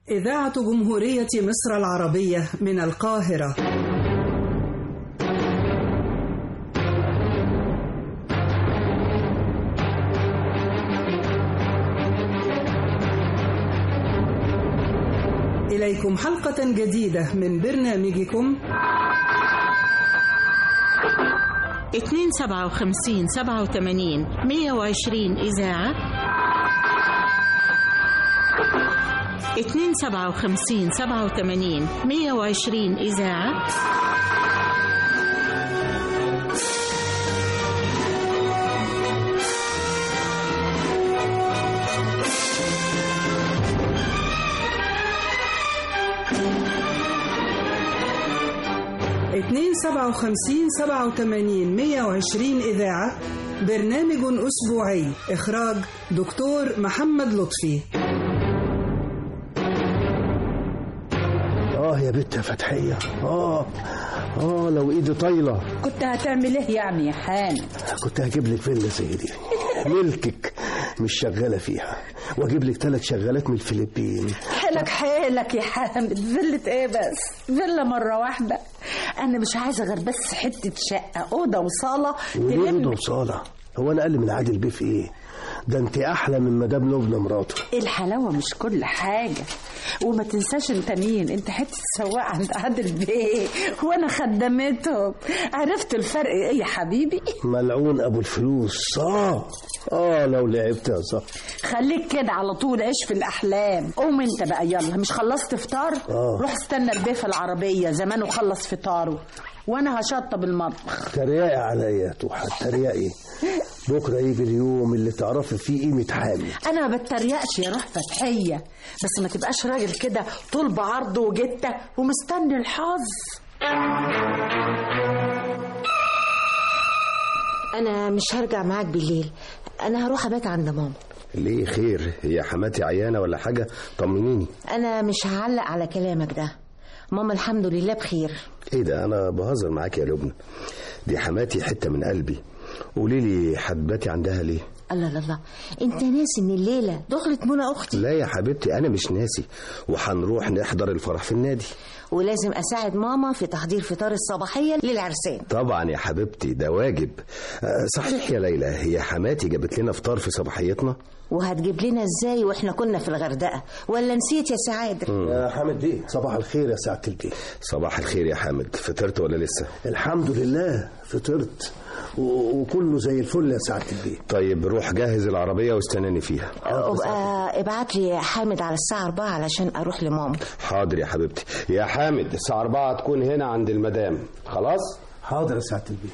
إذاعة جمهورية مصر العربية من القاهرة إليكم حلقة جديدة من برنامجكم اتنين سبعة وخمسين سبعة وثمانين مية وعشرين إذاعة اتنين سبعة وخمسين سبعة وثمانين مية وعشرين إذاعة اتنين سبعة وخمسين سبعة وثمانين مية وعشرين إذاعة برنامج أسبوعي إخراج دكتور محمد لطفي اه يا بنت يا فتحية اه اه لو ايدي طايلة كنت هتعمل ايه يعني يا حان كنت هجيب لك فيلا زي دي ملكك مش شغالة فيها واجيب لك ثلاث شغالات من الفلبين حيلك حيلك يا حامد فيلة ايه بس فيلا مرة واحدة انا مش عايزة غير بس حتة شقة اوضة وصالة وليه تلم أوضة وصالة هو انا اقل من عادل بيه في ايه ده انت احلى من مدام لبنى مراته الحلاوة مش كل حاجة وما تنساش انت مين انت حتة سواق عند عادل بيه وانا خدمتهم عرفت الفرق ايه يا حبيبي ملعون ابو الفلوس اه اه لو لعبت يا صاحبي خليك كده على طول عيش في الاحلام قوم انت بقى يلا مش خلصت فطار آه. روح استنى البيه في العربيه زمانه خلص فطاره وانا هشطب المطبخ تريقي عليا يا توحة تريقي بكره يجي اليوم اللي تعرفي فيه قيمة حامل انا ما بتريقش يا روح فتحيه بس ما تبقاش راجل كده طول بعرضه وجته ومستني الحظ انا مش هرجع معاك بالليل انا هروح ابات عند ماما ليه خير هي حماتي عيانة ولا حاجة طمنيني انا مش هعلق على كلامك ده ماما الحمد لله بخير ايه ده انا بهزر معاك يا لبنى دي حماتي حتة من قلبي قولي لي حباتي عندها ليه الله الله الله انت ناسي ان الليله دخلت منى اختي لا يا حبيبتي انا مش ناسي وهنروح نحضر الفرح في النادي ولازم اساعد ماما في تحضير فطار الصباحيه للعرسان طبعا يا حبيبتي ده واجب آه، صحيح يا ليلى هي حماتي جابت لنا فطار في صباحيتنا وهتجيب لنا ازاي واحنا كنا في الغردقه ولا نسيت يا سعاده يا حامد بيه صباح الخير يا سعادة البيه صباح الخير يا حامد فطرت ولا لسه الحمد لله فطرت و- وكله زي الفل يا سعادة البيه طيب روح جهز العربية واستناني فيها ابقى ابعت لي حامد على الساعه 4 علشان اروح لماما حاضر يا حبيبتي يا حامد الساعة 4 تكون هنا عند المدام خلاص حاضر يا سعادة البيه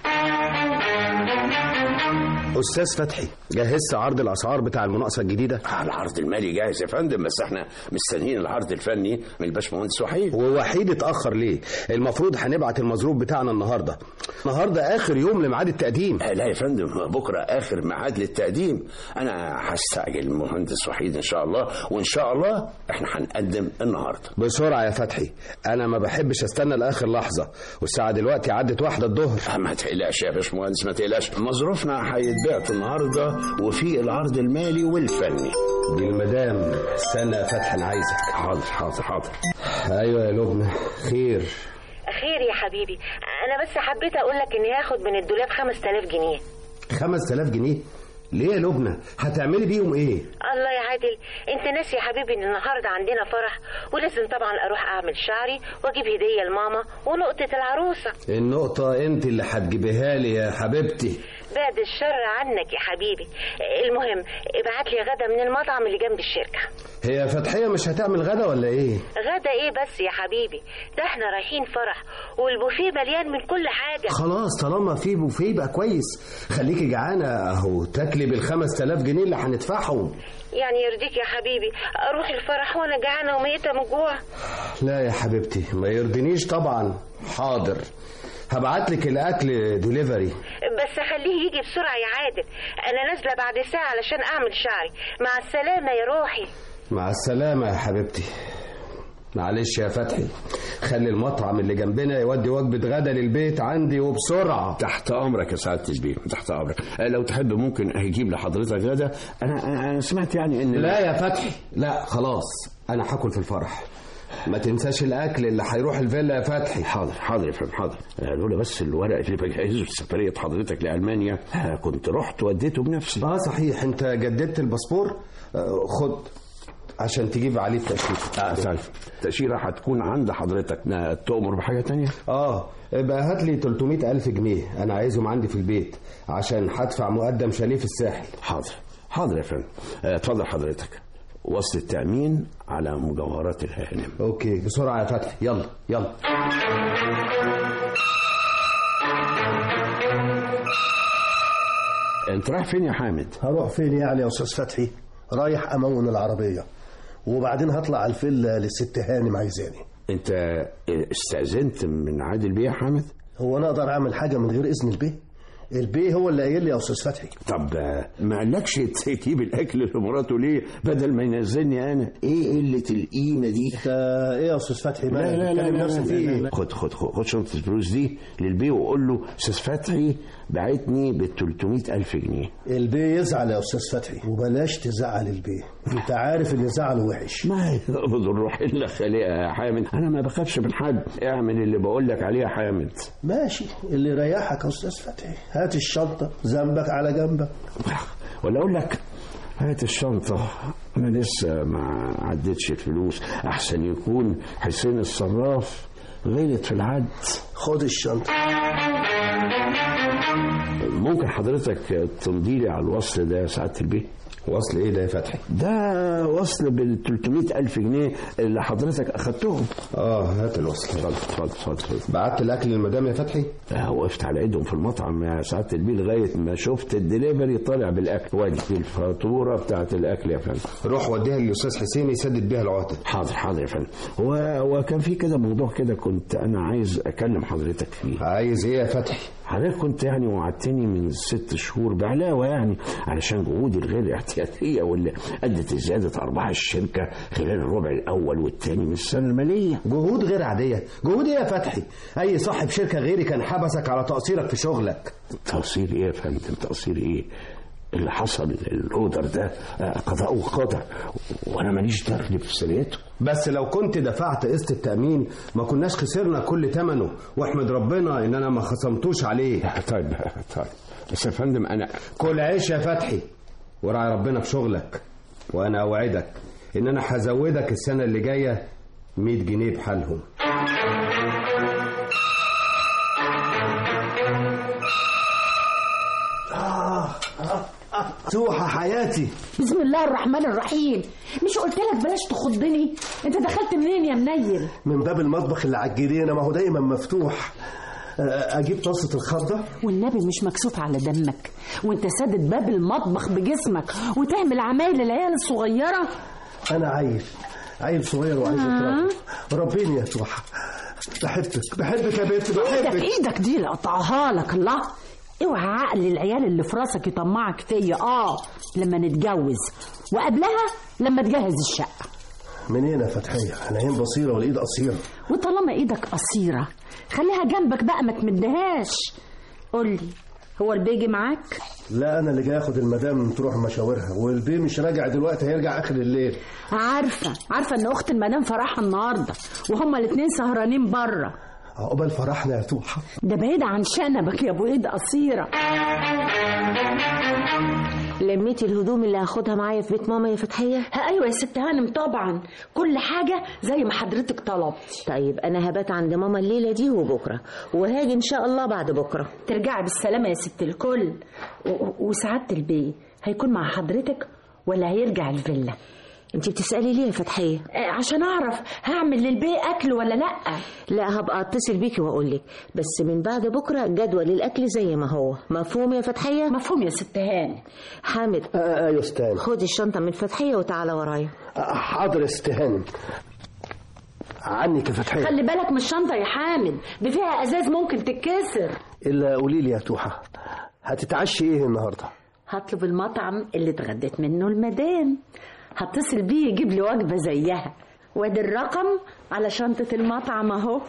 أستاذ فتحي جهزت عرض الأسعار بتاع المناقصة الجديدة العرض المالي جاهز يا فندم بس احنا مستنيين العرض الفني من الباشمهندس وحيد ووحيد اتأخر ليه المفروض هنبعت المظروف بتاعنا النهاردة النهاردة آخر يوم لميعاد التقديم آه، لا يا فندم بكره اخر ميعاد للتقديم انا هستعجل المهندس وحيد ان شاء الله وان شاء الله احنا هنقدم النهارده بسرعة يا فتحي أنا ما بحبش أستنى لآخر لحظة والساعة دلوقتي عدت واحدة الظهر آه، ما تقلقش يا باشمهندس ما تقلقش مظروفنا هيتبعت النهارده وفي العرض المالي والفني دي المدام استنى يا فتحي أنا عايزك حاضر حاضر حاضر أيوة يا لبنى خير خير يا حبيبي انا بس حبيت اقول لك اني هاخد من الدولاب 5000 جنيه خمس تلاف جنيه ليه يا لبنى هتعملي بيهم ايه الله يا عادل انت ناسي يا حبيبي ان النهارده عندنا فرح ولازم طبعا اروح اعمل شعري واجيب هديه لماما ونقطه العروسه النقطة انت اللي هتجيبيها لي يا حبيبتي بعد الشر عنك يا حبيبي المهم ابعت لي غدا من المطعم اللي جنب الشركه هي فتحية مش هتعمل غدا ولا ايه غدا ايه بس يا حبيبي ده احنا رايحين فرح والبوفيه مليان من كل حاجه خلاص طالما في بوفيه يبقى كويس خليكي جعانة اهو تاكلي بالخمس تلاف جنيه اللي هندفعهم يعني يرضيك يا حبيبي اروح الفرح وانا جعانه وميته من الجوع لا يا حبيبتي ما يرضينيش طبعا حاضر هبعت لك الاكل ديليفري بس خليه يجي بسرعة يا عادل أنا نازلة بعد ساعة علشان أعمل شعري مع السلامة يا روحي مع السلامة يا حبيبتي معلش يا فتحي خلي المطعم اللي جنبنا يودي وجبة غدا للبيت عندي وبسرعة تحت امرك يا سعاده البيه تحت امرك آه، لو تحب ممكن هيجيب لحضرتك غدا انا انا أنا سمعت يعني ان لا يا فتحي لا خلاص انا هاكل في الفرح ما تنساش الاكل اللي هيروح الفيلا يا فتحي حاضر حاضر يا فندم حاضر آه، لولا بس الورق اللي بجهزه لسفرية حضرتك لألمانيا آه، كنت رحت وديته بنفسي اه صحيح انت جددت الباسبور آه، خد عشان تجيب عليه التأشيرة اه سالفة التأشيرة هتكون عند حضرتك نا- تؤمر بحاجة تانية اه يبقى هات لي 300 ألف جنيه أنا عايزهم عندي في البيت عشان هدفع مقدم شاليه في الساحل حاضر حاضر يا فندم آه، اتفضل حضرتك وصل التأمين على مجوهرات الهانم أوكي بسرعة يا فتحي يلا يلا انت رايح فين يا حامد هروح فين يعني يا أستاذ فتحي رايح أمون العربية وبعدين هطلع على الفيلا للست هانم عايزاني انت استأذنت من عادل بيه يا حامد هو أنا أقدر أعمل حاجة من غير إذن البيه البيه هو اللي قايل لي يا أستاذ فتحي طب آه، ما قالكش تجيب الاكل لمراته ليه بدل ما ينزلني انا ايه قله القيمه دي أنت إيه يا أستاذ فتحي لا مالك؟ لا لا, بتكلم لا, نفسك لا, في لا, إيه؟ لا. خد خد خد, خد شنطه الفلوس دي للبيه وقول له استاذ فتحي بعتني ب 300 الف جنيه البيه يزعل يا أستاذ فتحي وبلاش تزعل البيه أنت عارف إن زعله وحش ما يقبض الروح الا خالقها يا حامد انا ما بخافش من حد اعمل اللي بقول لك عليه يا حامد ماشي اللي يريحك يا أستاذ فتحي هات الشنطة ذنبك على جنبك ولا اقول لك هات الشنطة أنا لسه ما عدتش الفلوس أحسن يكون حسين الصراف غلط في العد خد الشنطة ممكن حضرتك تمضي لي على الوصل ده يا سعادة البيه وصل إيه ده يا فتحي ده وصل بال 300 ألف جنيه اللي حضرتك أخدتهم اه هات الوصل اتفضل اتفضل اتفضل اتفضل. بعت الأكل للمدام يا فتحي آه، وقفت على ايدهم في المطعم يا سعادة البيه لغاية ما شفت الدليفري طالع بالأكل وادي الفاتورة بتاعت الأكل يا فندم روح وديها للأستاذ حسين يسدد بيها العقد حاضر حاضر يا فندم و- وكان في كده موضوع كده كنت أنا عايز أكلم حضرتك فيه عايز إيه يا فتحي حضرتك كنت يعني وعدتني من ست شهور بعلاوة يعني علشان جهودي الغير احتياطية واللي أدت لزيادة أرباح الشركة خلال الربع الأول والثاني من السنة المالية جهود غير عادية جهود ايه يا فتحي اي صاحب شركة غيري كان حبسك على تقصيرك في شغلك تقصير إيه يا فندم تقصير إيه اللي حصل الأودر ده آه، قضاء وقدر وأنا ماليش دخل في سريته بس لو كنت دفعت قسط التأمين ما كناش خسرنا كل ثمنه واحمد ربنا ان انا ما خصمتوش عليه طيب طيب بس يا فندم أنا كل عيش يا فتحي وراعي ربنا في شغلك وانا اوعدك ان انا هزودك السنة اللي جاية 100 جنيه بحالهم توحى حياتي بسم الله الرحمن الرحيم مش قلت لك بلاش تخضني انت دخلت منين يا منيل من باب المطبخ اللي على الجنينة ما هو دايما مفتوح آه، أجيب طاسة الخضة والنبي مش مكسوف على دمك وانت سادد باب المطبخ بجسمك وتعمل عمايل العيال الصغيره أنا عيل عيل صغير وعايز أتربى ربيني يا توحى بحبك بحبك يا بنت ايدك بحبك ايدك دي اللي اقطعها لك الله اوعى عقل العيال اللي في راسك يطمعك فيا اه لما نتجوز وقبلها لما تجهز الشقه منين يا فتحية عينين بصيرة والإيد قصيرة وطالما ايدك قصيره خليها جنبك بقى ما تمدهاش قولي هو البيجي معاك لا أنا اللي جاي أخد المدام تروح مشاورها والبي مش راجع دلوقتي هيرجع آخر الليل عارفه عارفه ان اخت المدام فرحها النهارده وهما الاتنين سهرانين بره عقبال فرحنا يا توحى ده بعيد عن شنبك يا ابو ايد قصيره لميتي الهدوم اللي هاخدها معايا في بيت ماما يا فتحية ها ايوه يا ست هانم طبعا كل حاجه زي ما حضرتك طلبتي طيب أنا هبات عند ماما الليلة دي وبكرة وهاجي إن شاء الله بعد بكرة ترجعي بالسلامه يا ست الكل و- و- وسعاده البي هيكون مع حضرتك ولا هيرجع الفيلا انت بتسألي ليه يا فتحية آه، عشان اعرف هعمل للبي اكل ولا لا لا هبقى اتصل بيكي واقول لك بس من بعد بكره جدول الاكل زي ما هو مفهوم يا فتحيه مفهوم يا ست هانم حامد آه يا استاذ خد الشنطه من فتحيه وتعالى ورايا آه، حاضر يا استهانم عنك يا فتحية خلي بالك من الشنطه يا حامد دي فيها ازاز ممكن تتكسر إلا قولي لي يا توحى هتتعشي إيه النهاردة هطلب المطعم اللي اتغديت منه المدام هتصل بيه يجيب لي وجبه زيها وادي الرقم على شنطه المطعم اهو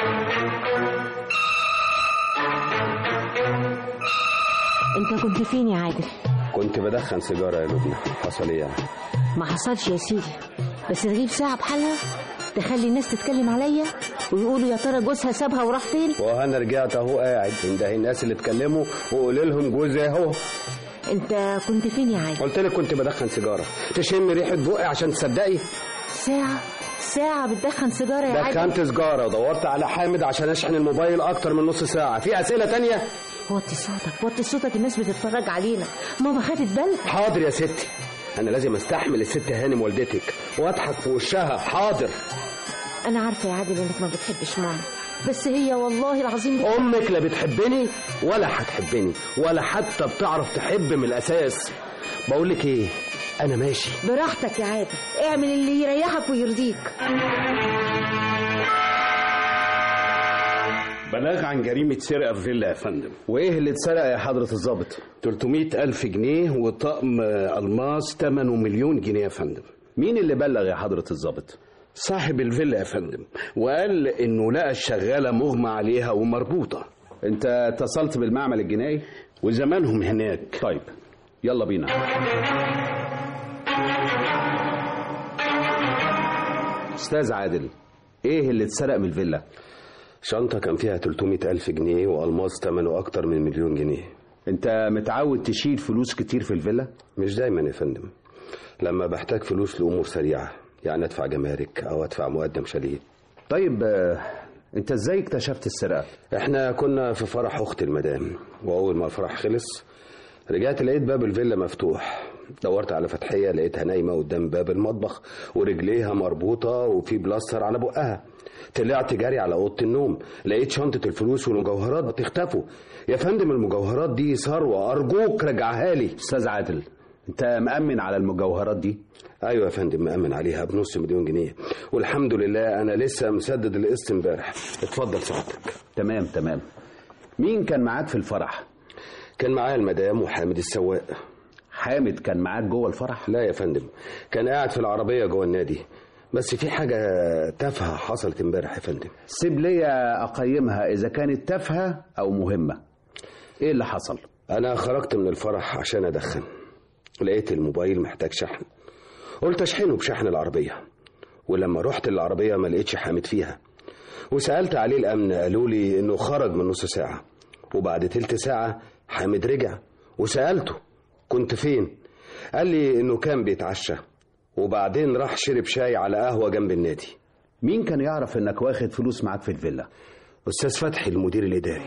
انت كنت فين يا عادل كنت بدخن سيجارة يا لبنى حصل ايه يعني ما حصلش يا سيدي بس تجيب ساعة بحالها تخلي الناس تتكلم عليا ويقولوا يا ترى جوزها سابها وراح فين وانا رجعت اهو قاعد انده الناس اللي اتكلموا وقول لهم جوزي اهو انت كنت فين يا عادل قلت لك كنت بدخن سيجاره تشم ريحه بقي عشان تصدقي ساعة ساعة بتدخن سيجارة يا عادل دخنت سيجاره ودورت على حامد عشان اشحن الموبايل اكتر من نص ساعه في اسئله تانية وطي صوتك وطي صوتك الناس بتتفرج علينا ماما خدت بالها حاضر يا ستي انا لازم استحمل الست هانم والدتك واضحك في وشها حاضر انا عارفة يا عادل انك ما بتحبش ماما بس هي والله العظيم بت- امك لا بتحبني ولا هتحبني ولا حتى بتعرف تحب من الاساس بقول لك ايه انا ماشي براحتك يا عادل اعمل اللي يريحك ويرضيك بلاغ عن جريمة سرقة في فيلا يا فندم وايه اللي اتسرق يا حضره الضابط 300 ألف جنيه وطقم آه، ألماس ثمنه مليون جنيه يا فندم مين اللي بلغ يا حضره الضابط صاحب الفيلا يا فندم وقال إنه لقى الشغالة مغمى عليها ومربوطة انت اتصلت بالمعمل الجنائي وزمانهم هناك طيب يلا بينا استاذ عادل ايه اللي اتسرق من الفيلا شنطة كان فيها 300 ألف جنيه وألماس ثمنه أكتر من مليون جنيه انت متعود تشيل فلوس كتير في الفيلا مش دايما يا فندم لما بحتاج فلوس لأمور سريعة يعني أدفع جمارك أو أدفع مقدم شاليه طيب آه، انت ازاي اكتشفت السرقه احنا كنا في فرح أخت المدام وأول ما الفرح خلص رجعت لقيت باب الفيلا مفتوح دورت على فتحية لقيتها نايمة قدام باب المطبخ ورجليها مربوطة وفي بلاستر على بقها طلعت جري على أوضة النوم لقيت شنطة الفلوس والمجوهرات اختفوا يا فندم المجوهرات دي ثروة أرجوك رجعها لي استاذ عادل انت مأمن على المجوهرات دي ايوه يا فندم مأمن عليها بنص مليون جنيه والحمد لله انا لسه مسدد القسط امبارح اتفضل سعادتك تمام تمام مين كان معاك في الفرح كان معايا المدام وحامد السواق حامد كان معاك جوه الفرح لا يا فندم كان قاعد في العربيه جوه النادي بس في حاجه تافهه حصلت امبارح يا فندم سيب ليا اقيمها اذا كانت تافهه او مهمه ايه اللي حصل انا خرجت من الفرح عشان ادخن لقيت الموبايل محتاج شحن قلت اشحنه بشحن العربيه ولما رحت العربيه ما لقيتش حامد فيها وسالت عليه الامن قالوا لي انه خرج من نص ساعه وبعد تلت ساعه حامد رجع وسالته كنت فين قال لي انه كان بيتعشى وبعدين راح شرب شاي على قهوه جنب النادي مين كان يعرف انك واخد فلوس معاك في الفيلا استاذ فتحي المدير الاداري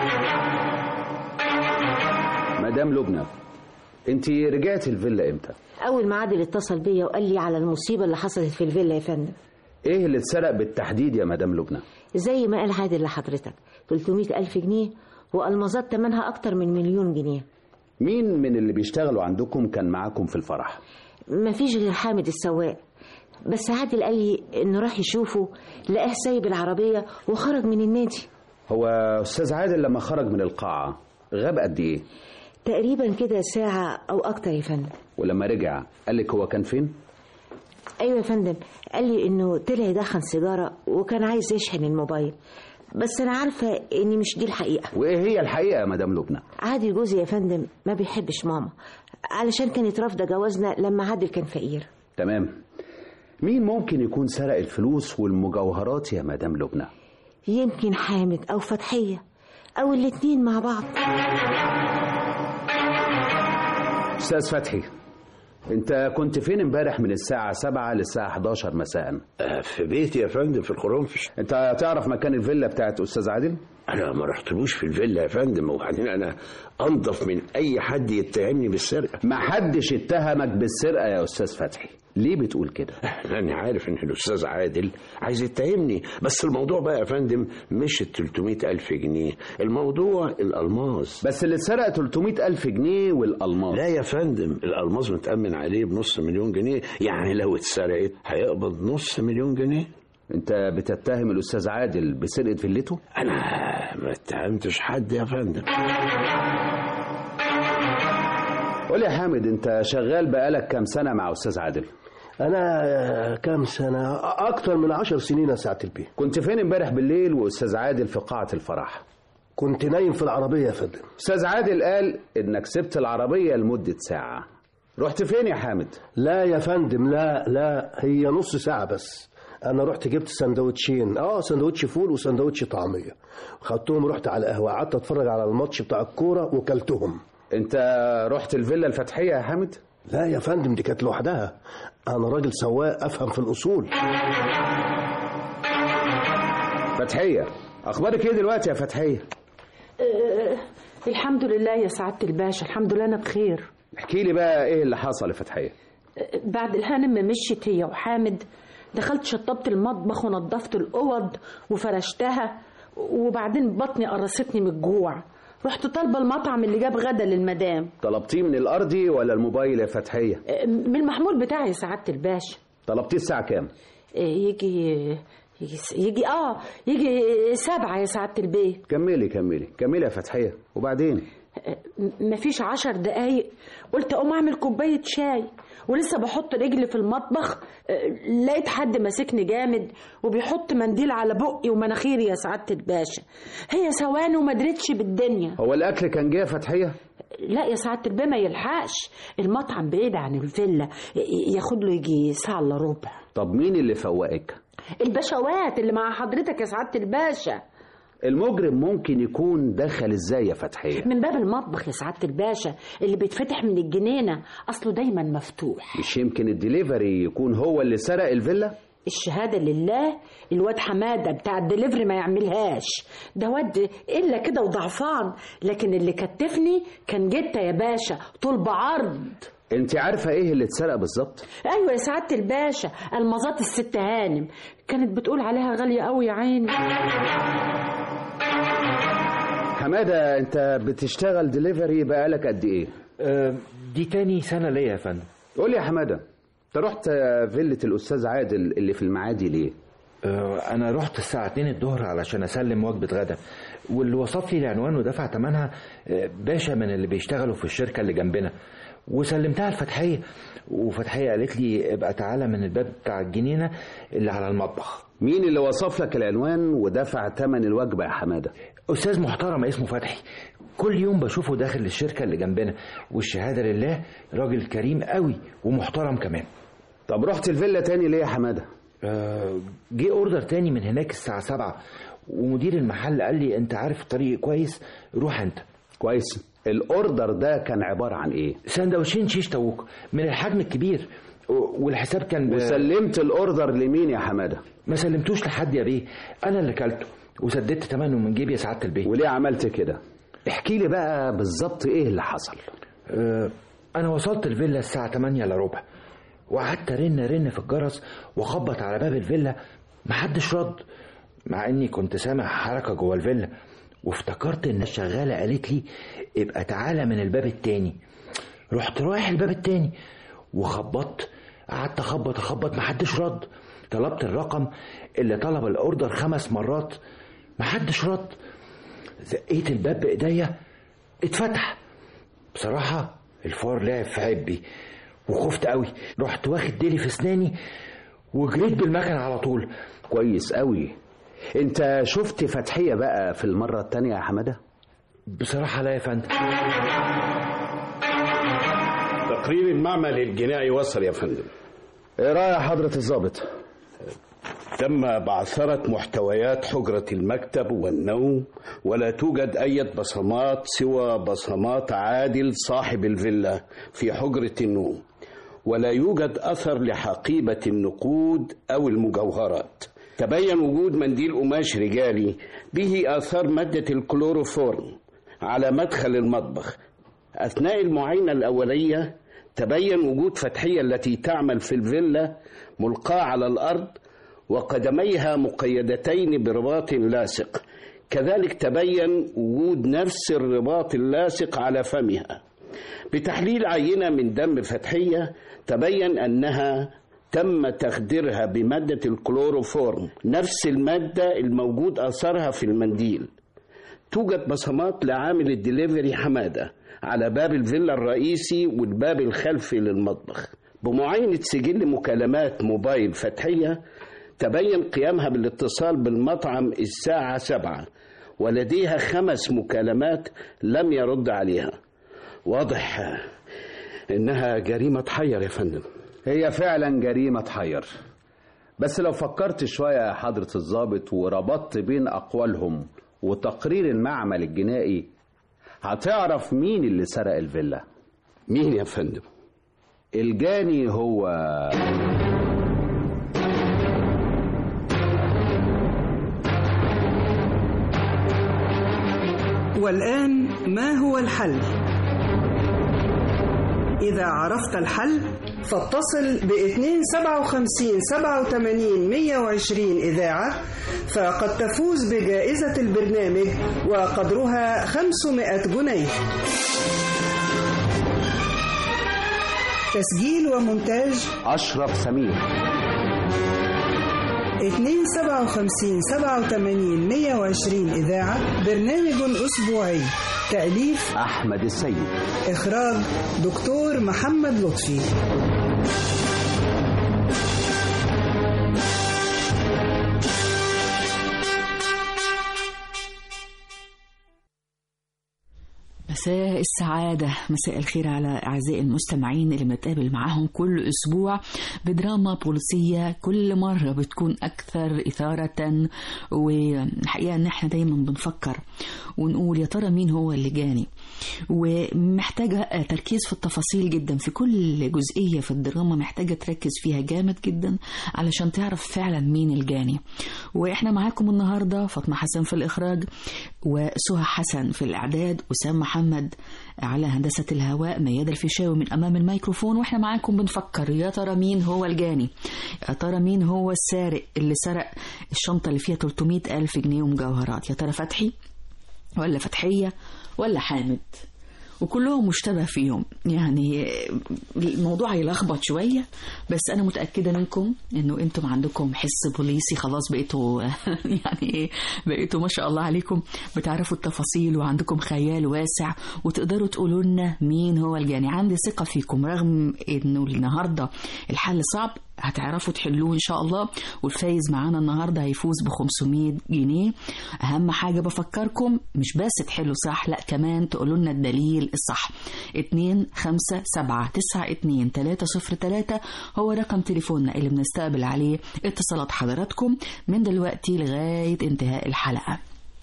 مدام لبنى انت رجعت الفيلا امتى اول ما عادل اتصل بيا وقال لي على المصيبة اللي حصلت في الفيلا يا فندم ايه اللي اتسرق بالتحديد يا مدام لبنى زي ما قال عادل لحضرتك 300 ألف جنيه وألمازات تمنها أكتر من مليون جنيه مين من اللي بيشتغلوا عندكم كان معاكم في الفرح مفيش غير حامد السواق بس عادل قال لي إنه راح يشوفه لقاه سايب العربية وخرج من النادي هو استاذ عادل لما خرج من القاعه غاب قد ايه تقريبا كده ساعة أو أكتر يا فندم ولما رجع قال لك هو كان فين أيوة يا فندم قال لي إنه طلع يدخن سيجارة وكان عايز يشحن الموبايل بس أنا عارفة إن مش دي الحقيقة وايه هي الحقيقه يا مدام لبنى عادل جوزي يا فندم ما بيحبش ماما علشان كانت رافضة جوازنا لما عادل كان فقير تمام مين ممكن يكون سرق الفلوس والمجوهرات يا مدام لبنى يمكن حامد أو فتحية أو الاتنين مع بعض استاذ فتحي انت كنت فين امبارح من الساعة 7 للساعة 11 مساء في بيتي يا فندم في القرنفش انت تعرف مكان الفيلا بتاعت استاذ عادل انا ما رحتلوش في الفيلا يا فندم وبعدين انا انضف من اي حد يتهمني بالسرقه ما حدش اتهمك بالسرقة يا استاذ فتحي ليه بتقول كده انا عارف ان الاستاذ عادل عايز يتهمني بس الموضوع بقى يا فندم مش ال 300 الف جنيه الموضوع الالماس بس اللي اتسرق 300 ألف جنيه والألماس لا يا فندم الالماس متامن عليه بنص مليون جنيه يعني لو اتسرقت هيقبض نص مليون جنيه انت بتتهم الأستاذ عادل بسرقة فيلته انا ما اتهمتش حد يا فندم قول لي يا حامد انت شغال بقالك كام سنة مع أستاذ عادل انا كام سنه اكتر من عشر سنين يا ساعه البيه كنت فين امبارح بالليل وأستاذ عادل في قاعة الفرح كنت نايم في العربيه يا فندم أستاذ عادل قال إنك سبت العربية لمدة ساعة رحت فين يا حامد لا يا فندم لا لا هي نص ساعة بس أنا رحت جبت سندوتشين اه سندوتش فول وسندوتش طعمية خدتهم رحت على القهوة قعدت أتفرج على الماتش بتاع الكورة وكلتهم انت رحت الفيلا الفتحية يا حامد لا يا فندم دي كانت لوحدها أنا راجل سواق أفهم في الأصول فتحية اخبارك ايه دلوقتي يا فتحية أه الحمد لله يا سعادة الباشا الحمد لله أنا بخير احكي لي بقى ايه اللي حصل يا فتحية أه بعد الهانم ما مشيت هي وحامد دخلت شطبت المطبخ ونظفت الأوض وفرشتها وبعدين بطني قرصتني من الجوع رحت طالبه المطعم اللي جاب غدا للمدام طلبتيه من الارضي ولا الموبايل يا فتحية أه من المحمول بتاعي يا سعادة الباشا طلبتيه الساعة كام يجي يجي يجي اه يجي سبعة يا سعادة البيت كملي كملي كملي يا فتحية وبعدين مفيش عشر دقايق قلت اقوم اعمل كوباية شاي ولسه بحط رجلي في المطبخ لقيت حد ماسكني جامد وبيحط منديل على بقي ومناخيري يا سعادة الباشا هي ثواني وما درتش بالدنيا هو الاكل كان جه يا فتحية لا يا سعادة الباشا ما يلحقش المطعم بعيد عن الفيلا ياخد له يجي ساعة الا ربع طب مين اللي فوقك البشوات اللي مع حضرتك يا سعادة الباشا المجرم ممكن يكون دخل ازاي يا فتحية من باب المطبخ يا سعادة الباشا اللي بيتفتح من الجنينة أصله دايما مفتوح مش يمكن الدليفري يكون هو اللي سرق الفيلا الشهادة لله الواد حمادة بتاع الدليفري ما يعملهاش ده واد إلا كده وضعفان لكن اللي كتفني كان جتة يا باشا طول بعرض انت عارفة ايه اللي اتسرق بالظبط ايوه يا سعادة الباشا المظات الست هانم كانت بتقول عليها غالية قوي يا عيني حمادة انت بتشتغل دليفري بقالك قد ايه أه دي تاني سنة ليا يا فندم قول لي يا حمادة انت رحت فيلة الاستاذ عادل اللي في المعادي ليه أه انا رحت الساعة 2 الظهر علشان اسلم وجبة غدا واللي وصف لي العنوان ودفع ثمنها باشا من اللي بيشتغلوا في الشركة اللي جنبنا وسلمتها لفتحية وفتحية قالت لي ابقى تعالى من الباب بتاع الجنينة اللي على المطبخ مين اللي وصف لك العنوان ودفع ثمن الوجبة يا حمادة أستاذ محترم اسمه فتحي كل يوم بشوفه داخل الشركة اللي جنبنا والشهادة لله راجل كريم قوي ومحترم كمان طب رحت الفيلا تاني ليه يا حمادة آه جه اوردر تاني من هناك الساعة سبعة ومدير المحل قال لي انت عارف الطريق كويس روح انت كويس الاوردر ده كان عبارة عن ايه سندوتشين شيش طاووق من الحجم الكبير والحساب كان ب... وسلمت الاوردر لمين يا حماده ما سلمتوش لحد يا بيه انا اللي كلته وسددت ثمنه من جيبي يا سعاده البيه وليه عملت كده احكي لي بقى بالظبط ايه اللي حصل أه انا وصلت الفيلا الساعه 8 الا ربع وقعدت ارن رن في الجرس واخبط على باب الفيلا محدش رد مع اني كنت سامع حركه جوه الفيلا وافتكرت ان الشغاله قالت لي ابقى تعالى من الباب التاني رحت رايح الباب التاني وخبطت قعدت اخبط اخبط محدش رد طلبت الرقم اللي طلب الاوردر خمس مرات محدش رد زقيت الباب بايديا اتفتح بصراحة الفار لعب في عبي وخفت قوي رحت واخد ديلي في اسناني وجريت بالمكنة على طول كويس قوي انت شفت فتحية بقى في المرة التانية يا حمادة بصراحة لا يا فندم تقرير المعمل الجنائي وصل يا فندم ايه رأي حضرة الضابط تم بعثرة محتويات حجرة المكتب والنوم ولا توجد أي بصمات سوى بصمات عادل صاحب الفيلا في حجرة النوم ولا يوجد أثر لحقيبة النقود أو المجوهرات تبين وجود منديل قماش رجالي به آثار مادة الكلوروفورم على مدخل المطبخ أثناء المعاينة الأولية تبين وجود فتحية التي تعمل في الفيلا ملقاة على الأرض وقدميها مقيدتين برباط لاصق كذلك تبين وجود نفس الرباط اللاصق على فمها بتحليل عينة من دم فتحية تبين أنها تم تخديرها بمادة الكلوروفورم نفس المادة الموجود أثرها في المنديل توجد بصمات لعامل الدليفري حمادة على باب الفيلا الرئيسي والباب الخلفي للمطبخ بمعاينة سجل مكالمات موبايل فتحية تبين قيامها بالاتصال بالمطعم الساعة سبعة ولديها خمس مكالمات لم يرد عليها واضح إنها جريمة تحير يا فندم هي فعلا جريمة تحير بس لو فكرت شوية يا حضرة الضابط وربطت بين أقوالهم وتقرير المعمل الجنائي هتعرف مين اللي سرق الفيلا مين يا فندم الجاني هو والآن ما هو الحل؟ إذا عرفت الحل فاتصل ب 257 87 120 إذاعة فقد تفوز بجائزة البرنامج وقدرها 500 جنيه تسجيل ومونتاج أشرف سمير 257 87 120 إذاعة برنامج أسبوعي تأليف أحمد السيد إخراج دكتور محمد لطفي مساء السعادة مساء الخير على أعزائي المستمعين اللي بنتقابل معاهم كل أسبوع بدراما بوليسية كل مرة بتكون أكثر إثارة والحقيقة إن إحنا دايما بنفكر ونقول يا ترى مين هو اللي جاني ومحتاجة تركيز في التفاصيل جدا في كل جزئية في الدراما محتاجة تركز فيها جامد جدا علشان تعرف فعلا مين الجاني وإحنا معاكم النهاردة فاطمة حسن في الإخراج وسهى حسن في الإعداد وسام محمد على هندسة الهواء مياد الفيشاوي من أمام الميكروفون وإحنا معاكم بنفكر يا ترى مين هو الجاني يا ترى مين هو السارق اللي سرق الشنطة اللي فيها 300 ألف جنيه ومجوهرات يا ترى فتحي ولا فتحية ولا حامد وكلهم مشتبه فيهم يعني الموضوع هيلخبط شوية بس أنا متأكدة منكم إنه أنتم عندكم حس بوليسي خلاص بقيتوا يعني إيه بقيتوا ما شاء الله عليكم بتعرفوا التفاصيل وعندكم خيال واسع وتقدروا تقولوا لنا مين هو الجاني عندي ثقة فيكم رغم إنه النهاردة الحل صعب هتعرفوا تحلوه ان شاء الله والفايز معانا النهارده هيفوز ب 500 جنيه اهم حاجه بفكركم مش بس تحلوا صح لا كمان تقولوا لنا الدليل الصح 2 5 7 9 2 3 0 3 هو رقم تليفوننا اللي بنستقبل عليه اتصالات حضراتكم من دلوقتي لغايه انتهاء الحلقه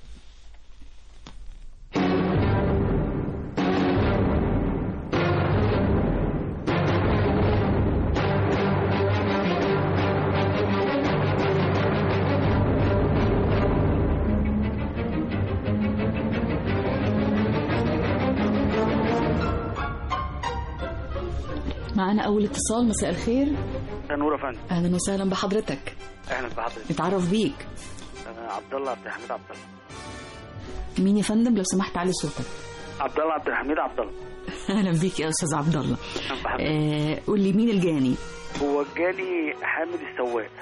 معانا اول اتصال مساء الخير نور يا فندم اهلا وسهلا بحضرتك اهلا بحضرتك نتعرف بيك انا عبد الله عبد الحميد عبد الله مين يا فندم لو سمحت علي صوتك عبد الله عبد الحميد عبد الله اهلا بيك يا استاذ عبد الله آه قول لي مين الجاني هو الجاني حامد السواق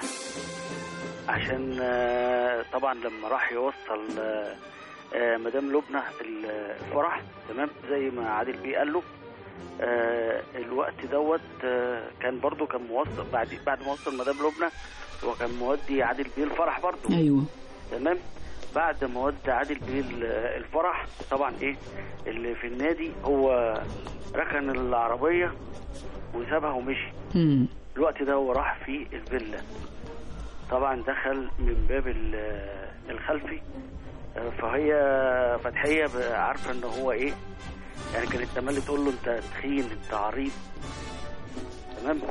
عشان آه طبعا لما راح يوصل آه آه مدام لبنى الفرح تمام زي ما عادل بيه قال له آه الوقت دوت آه كان برضو كان موصل بعد بعد ما وصل مدام لبنى هو كان مودي عادل بيه الفرح برضو ايوه تمام بعد ما ودى عادل بيه الفرح طبعا ايه اللي في النادي هو ركن العربيه وسابها ومشي مم. الوقت ده هو راح في الفيلا طبعا دخل من باب الخلفي آه فهي فتحيه عارفه ان هو ايه يعني كانت تملي تقول له انت تخين انت عريض تمام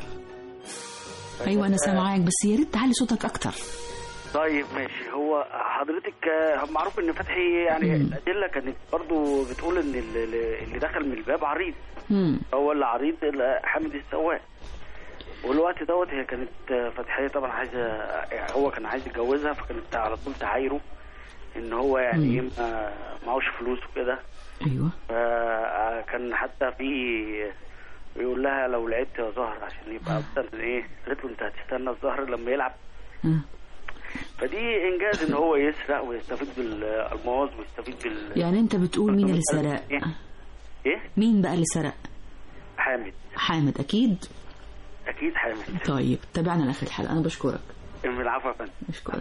ايوه انا سامعاك بس يا ريت تعلي صوتك اكتر طيب ماشي هو حضرتك معروف ان فتحي يعني الادله كانت برضو بتقول ان اللي دخل من الباب عريض مم. هو اللي عريض حامد السواق والوقت دوت هي كانت فتحيه طبعا عايزه يعني هو كان عايز يتجوزها فكانت على طول تعايره ان هو يعني ايه معهوش فلوس وكده ايوه فكان حتى في بيقول لها لو لعبت يا زهر عشان يبقى مثلا ايه قالت له انت هتستنى الزهر لما يلعب آه. فدي انجاز ان هو يسرق ويستفيد بالالماس ويستفيد بال يعني انت بتقول مين اللي سرق ايه مين بقى اللي سرق حامد حامد اكيد اكيد حامد طيب تابعنا لاخر الحلقه انا بشكرك العفو يا فندم بشكرك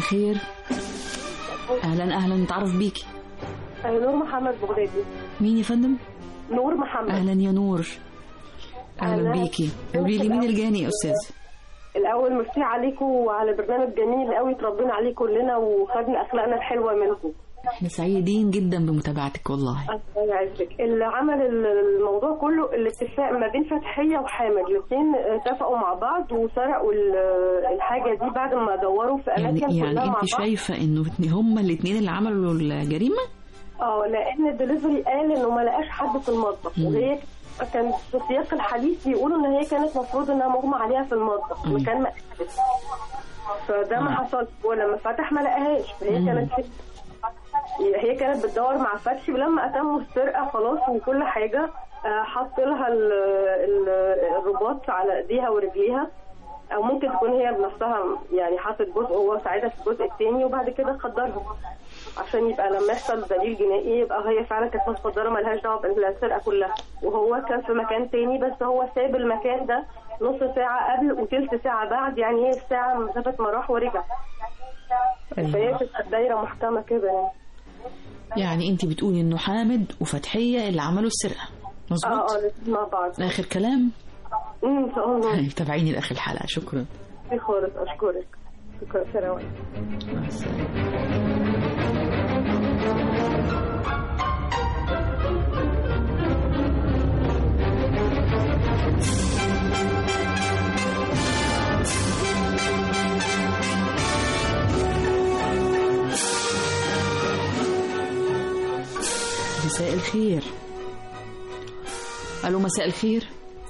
الخير اهلا اهلا نتعرف بيكي نور محمد بغدادي مين يا فندم نور محمد اهلا يا نور اهلا أهلا. بيكي قولي لي مين الجاني يا استاذ الاول ميرسي عليكم وعلى برنامج جميل قوي اتربينا عليه كلنا وخدنا اخلاقنا الحلوه منكم احنا سعيدين جدا بمتابعتك والله الله يعزك اللي عمل الموضوع كله الاتفاق ما بين فتحيه وحامد الاثنين اتفقوا مع بعض وسرقوا ال- الحاجه دي بعد ما دوروا في اماكن يعني كلها يعني مع انت بعض شايفه انه هما الاثنين اللي عملوا الجريمه اه لان الدليفري قال انه ما لقاش حد في المطبخ مم. وهي كان في سياق الحديث بيقولوا ان هي كانت المفروض انها مغمى عليها في المطبخ مم. وكان ما فده ما مم. حصلش ولما فتح ما لقاهاش فهي مم. كانت في هي كانت بتدور مع فتحي ولما اتموا السرقه خلاص وكل حاجه آه، حط لها ال- ال- الرباط على ايديها ورجليها او ممكن تكون هي بنفسها يعني حطت جزء وهو ساعدها في الجزء الثاني وبعد كده خدرها عشان يبقى لما يحصل دليل جنائي يبقى هي فعلا كانت متخدره ملهاش دعوه بالسرقه كلها وهو كان في مكان تاني بس هو ساب المكان ده نص ساعه قبل وتلت ساعه بعد يعني هي الساعه مسافه ما راح ورجع فهي بتبقى الدايره محكمه كده يعني يعني انت بتقولي انه حامد وفتحيه اللي عملوا السرقه اه مظبوط اه الاتنين مع بعض اخر كلام امم ان شاء الله طيب، تابعيني لاخر الحلقه شكرا في خالص اشكرك شكرا سلام عليكم. مع السلامه مساء الخير الو مساء الخير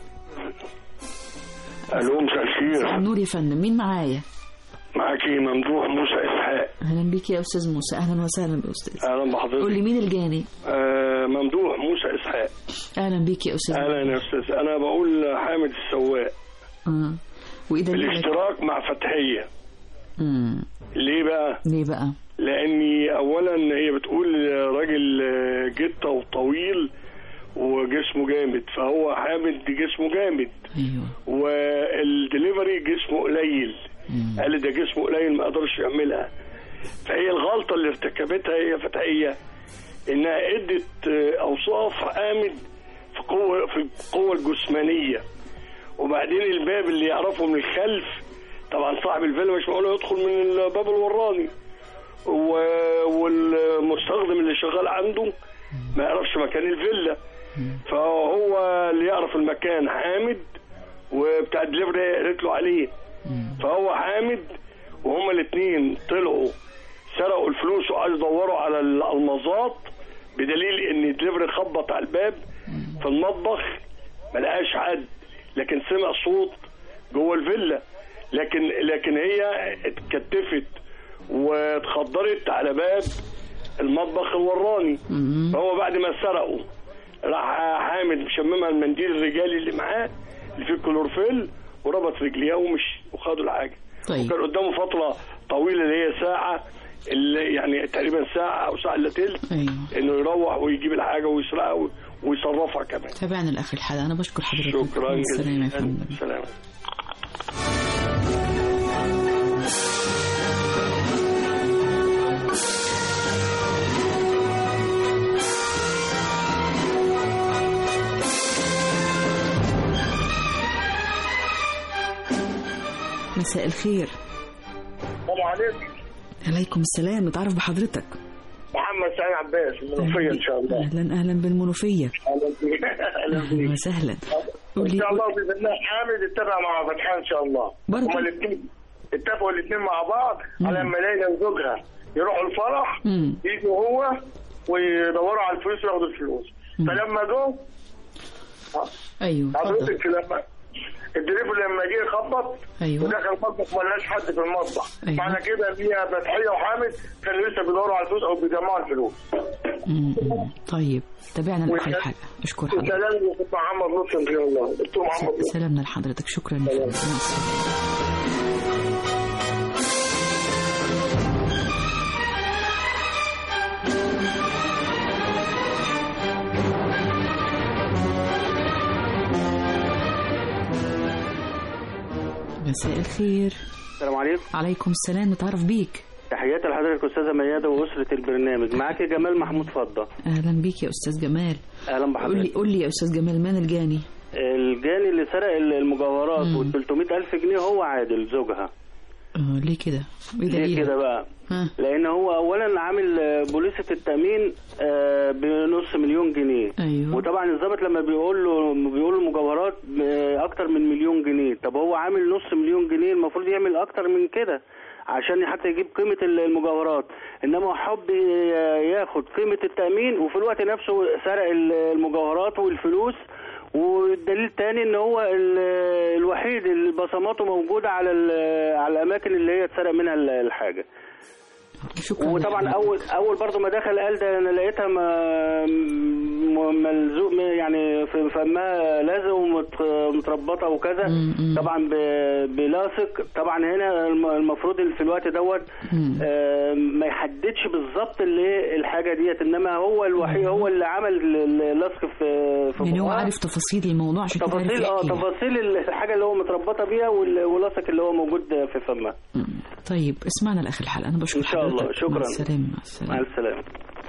الو مساء الخير نور يا فندم مين معايا معاكي ممدوح موسى اسحاق اهلا بيك يا استاذ موسى اهلا وسهلا باستاذ اهلا بحضرتك قول لي مين الجاني آه ممدوح موسى اسحاق اهلا بيك يا استاذ اهلا يا استاذ انا بقول حامد السواق اه وايه دليلك بالاشتراك مع فتحيه امم ليه بقى ليه بقى لاني اولا هي بتقول راجل آه، جته وطويل وجسمه جامد فهو حامد جسمه جامد ايوه والدليفري جسمه قليل قال لي ده جسمه قليل ما قدرش يعملها فهي الغلطه اللي ارتكبتها هي فتحيه انها ادت آه، اوصاف حامد في قوه في القوه الجسمانيه وبعدين الباب اللي يعرفه من الخلف طبعا صاحب الفيلا مش معقول يدخل من الباب الوراني و- والمستخدم اللي شغال عنده ما يعرفش مكان الفيلا فهو اللي يعرف المكان حامد وبتاع الدليفري قالت له عليه فهو حامد وهما الاثنين طلعوا سرقوا الفلوس وقعدوا يدوروا على الالمازات بدليل ان الدليفري خبط على الباب في المطبخ ما لقاش حد لكن سمع صوت جوه الفيلا لكن لكن هي اتكتفت واتخدرت على باب المطبخ الوراني فهو بعد ما سرقوا راح حامد مشممها المنديل الرجالي اللي معاه اللي فيه كلورفيل وربط رجليها ومشي وخدوا الحاجه طيب. وكان قدامه فتره طويله اللي هي ساعه اللي يعني تقريبا ساعه او ساعه الا تلت ايوه انه يروح ويجيب الحاجه ويسرقها و- ويصرفها كمان تابعنا لاخر الحلقه انا بشكر حضرتك شكرا مع السلامه يا جزيلا فندم سلام مساء الخير السلام عليكم عليكم السلام نتعرف بحضرتك محمد سعيد عباس من المنوفية ان شاء الله اهلا اهلا بالمنوفيه اهلا بيك اهلا اهلا بيك وسهلا ان شاء الله باذن الله حامد اتفق مع فتحان ان شاء الله برضه؟ هما الاثنين اتفقوا الاثنين مع بعض على لما ليلى وزوجها يروحوا الفرح مم. يجوا هو ويدوروا على الفلوس وياخدوا الفلوس فلما جو ايوه اتفضل حضرتك لما الدليفري لما جه يخبط ايوه ودخل المطبخ ما لقاش حد في المطبخ أيوة. معنى كده ان هي فتحيه وحامد كانوا لسه بيدوروا على الفلوس او بيجمعوا الفلوس مم. طيب تابعنا لاخر الحلقه اشكر حضرتك سلام لدكتور محمد لطفي ان شاء الله دكتور محمد لطفي سلامنا لحضرتك شكرا يا فندم مع السلامه مساء الخير السلام عليكم عليكم السلام نتعرف بيك تحياتي لحضرتك استاذه مياده واسره البرنامج معاك جمال محمود فضه اهلا بيك يا استاذ جمال اهلا قول لي بحضرتك قول لي يا استاذ جمال من الجاني الجاني اللي سرق المجوهرات وال 300 الف جنيه هو عادل زوجها اه ليه كده ايه ليه دليلك؟ كده بقى ها لان هو اولا عامل آه، بوليصه التامين آه، بنص مليون جنيه ايوه وطبعا الضابط لما بيقول له بيقول له مجوهرات آه، اكتر من مليون جنيه طب هو عامل نص مليون جنيه المفروض يعمل اكتر من كده عشان حتى يجيب قيمة المجوهرات انما هو حب ياخد قيمة التأمين وفي الوقت نفسه سرق المجوهرات والفلوس والدليل تاني ان هو ال- الوحيد اللي بصماته موجودة على ال- على الاماكن اللي هي اتسرق منها ال- الحاجة شكرا وطبعا اول اول برضه ما دخل قال ده انا لقيتها م- م- ملزوق يعني في فمها لازق ومتربطه وكذا طبعا ب- بلاصق طبعا هنا الم- المفروض اللي في الوقت دوت آه، ما يحددش بالظبط اللي الحاجه ديت انما هو الوحيد هو اللي عمل ال- اللصق في في يعني هو بقها. عارف تفاصيل الموضوع عشان كده عارف تفاصيل اه يحكي. تفاصيل الحاجه اللي هو متربطه بيها وال- واللصق اللي هو موجود في فمها طيب اسمعنا لاخر الحلقه انا بشكر ان شاء الله حضرتك. شكرا مع السلامه مع السلامه مع السلامه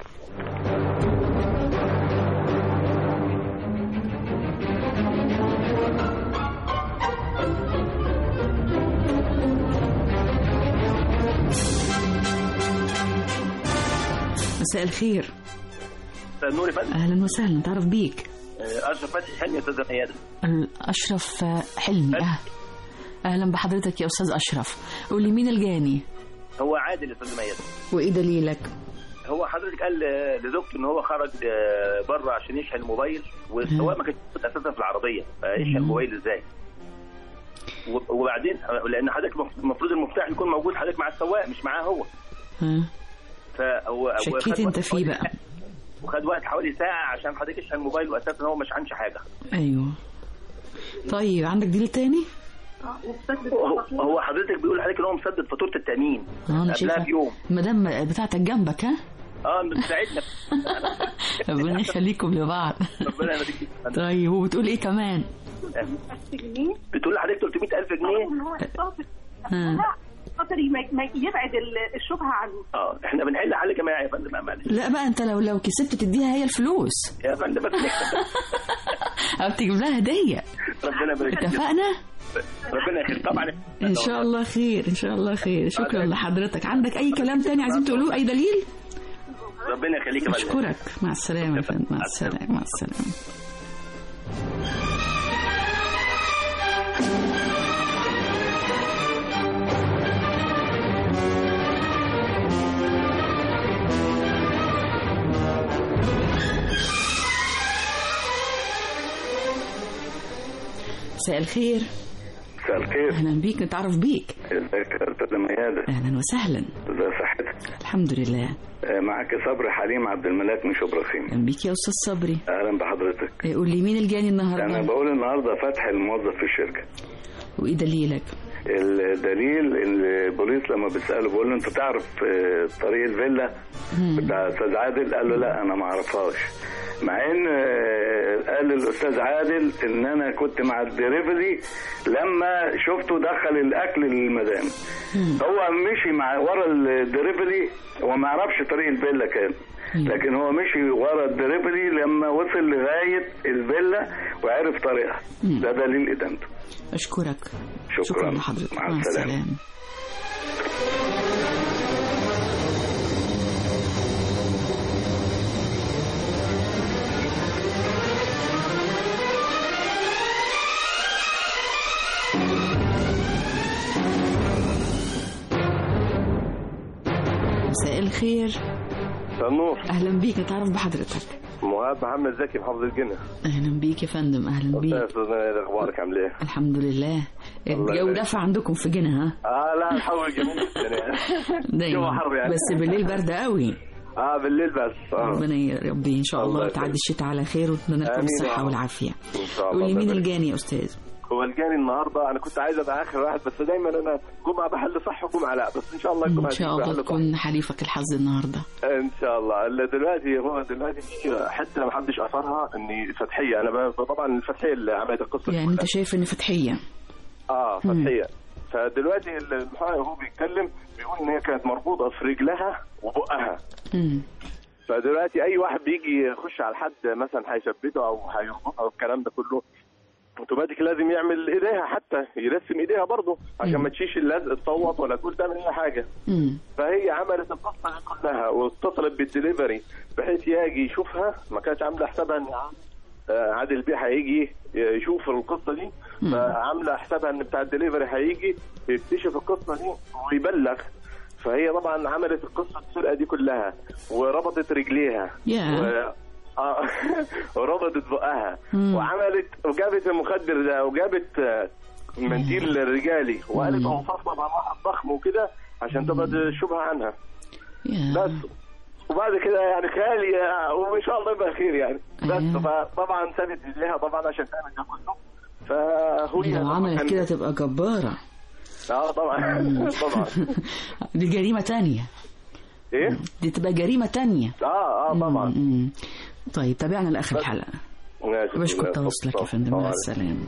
مساء الخير النور يا فندم اهلا وسهلا نتعرف بيك آه، اشرف فتحي حلمي يا استاذ ميادة اشرف حلمي أه. اهلا بحضرتك يا استاذ اشرف قول لي مين الجاني هو عادل يا استاذ ميادة وايه دليلك هو حضرتك قال آه، لزوجته ان هو خرج آه، بره عشان يشحن الموبايل والسواق ما كانش موجود اساسا في العربيه فيشحن الموبايل ازاي؟ و- وبعدين آه، لان حضرتك مف- المفروض المفتاح يكون موجود حضرتك مع السواق مش معاه هو ها فهو شكيت وخد انت وقت فيه حوالي- بقى وخد وقت حوالي ساعه عشان حضرتك يشحن الموبايل واساسا هو ما شحنش حاجه ايوه طيب عندك دليل تاني هو هو حضرتك بيقول لحضرتك ان هو مسدد فاتوره التامين اه انا قبلها شايفه بيوم مدام بتاعتك جنبك ها اه بتساعدنا ربنا يخليكم لبعض ربنا يبارك فيك. طيب وبتقول ايه كمان بتقول لحضرتك 300000 جنيه ها. خاطر ما- ما يبعد ال- الشبهه عنه اه احنا بنحل حل جماعي يا فندم آه، معلش لا بقى انت لو لو كسبت تديها هي الفلوس يا فندم بس او تجيب لها هديه ربنا يبارك فيك. اتفقنا ربنا يخير طبعا ان شاء الله خير ان شاء الله خير شكرا لحضرتك عندك اي كلام تاني عايزين تقولوه اي دليل ربنا يخليك يا فندم اشكرك مع السلامه يا فندم مع السلامه مع السلامه مساء الخير مساء الخير اهلا بيك نتعرف بيك ازيك يا استاذ ميادة اهلا وسهلا ازي صحتك الحمد لله آه، معك صبري حليم عبد الملاك من شبرا خيمة اهلا بيك يا استاذ صبري اهلا بحضرتك قول لي مين الجاني انا النهارده بقول النهارده فتح الموظف في الشركه وايه دليلك الدليل ان البوليس لما بيساله بيقول له انت تعرف آه، طريق الفيلا بتاع استاذ عادل قال له لا انا ما اعرفهاش مع ان آه، قال الاستاذ عادل ان انا كنت مع الدليفري لما شفته دخل الاكل للمدام هو مشي مع ورا الدليفري وما يعرفش طريق الفيلا كان لكن هو مشي ورا الدليفري لما وصل لغايه الفيلا وعرف طريقها ده دليل ادانته اشكرك شكرا, شكرا لحضرتك مع مع السلامه السلامه مساء الخير النور اهلا بيك نتعرف بحضرتك مهاب محمد زكي محافظ الجنة اهلا بيك يا فندم اهلا يا بيك استاذ ميادة اخبارك عامل ايه؟ الحمد لله الجو يبارك. دافع عندكم في جنة ها اه لا الحول جميل جدا جو دايما حر يعني بس بالليل برد قوي اه بالليل بس اه ربنا يا ربي ان شاء الله الله يخليك. تعدي الشتاء على خير ونتمنى لكم آمين يا الصحه رب. والعافيه ان شاء الله قول لي مين الله يبارك. الجاني يا استاذ هو الجاني النهارده انا كنت عايز ابقى اخر واحد بس دايما انا جمعه بحل صح وجمعه لا بس ان شاء الله الجمعه ان شاء دي الله بحل صح. تكون حليفك الحظ النهارده ان شاء الله الا دلوقتي هو دلوقتي في حته ما حدش اثرها اني فتحيه انا ب- طبعا الفتحيه اللي عملت القصه يعني انت شايف ان فتحيه اه فتحيه فدلوقتي المحامي وهو بيتكلم بيقول ان هي كانت مربوطه في رجلها وبقها مم. فدلوقتي اي واحد بيجي يخش على حد مثلا هيثبته او هيربطه او الكلام ده كله اوتوماتيك لازم يعمل ايديها حتى يرسم ايديها برضه عشان ما تشيش اللزق تصوت ولا تقول تعمل اي حاجه مم. فهي عملت القصه دي كلها واتصلت بالدليفري بحيث يجي يشوفها ما كانتش عامله حسابها ان آه، عادل بيه هيجي يشوف القصه دي فعامله حسابها ان بتاع الدليفري هيجي يكتشف القصه دي ويبلغ فهي طبعا عملت القصه السرقه دي كلها وربطت رجليها يا. و... آه وربطت بقها مم. وعملت وجابت المخدر ده وجابت آه، منديل رجالي وقالت اوصاف طبعا واحد ضخم وكده عشان تبعد الشبهه عنها بس وبعد كده يعني خيالي آه، وان شاء الله يبقى خير يعني بس فطبعا سابت رجليها طبعا عشان تعمل ده كله فهو لو عملت كده تبقى جبارة اه طبعا طبعا دي جريمة تانية ايه دي تبقى جريمة تانية اه اه طبعا مم. طيب تابعنا لآخر الحلقة ماشي. بشكر تواصلك يا فندم مع السلامة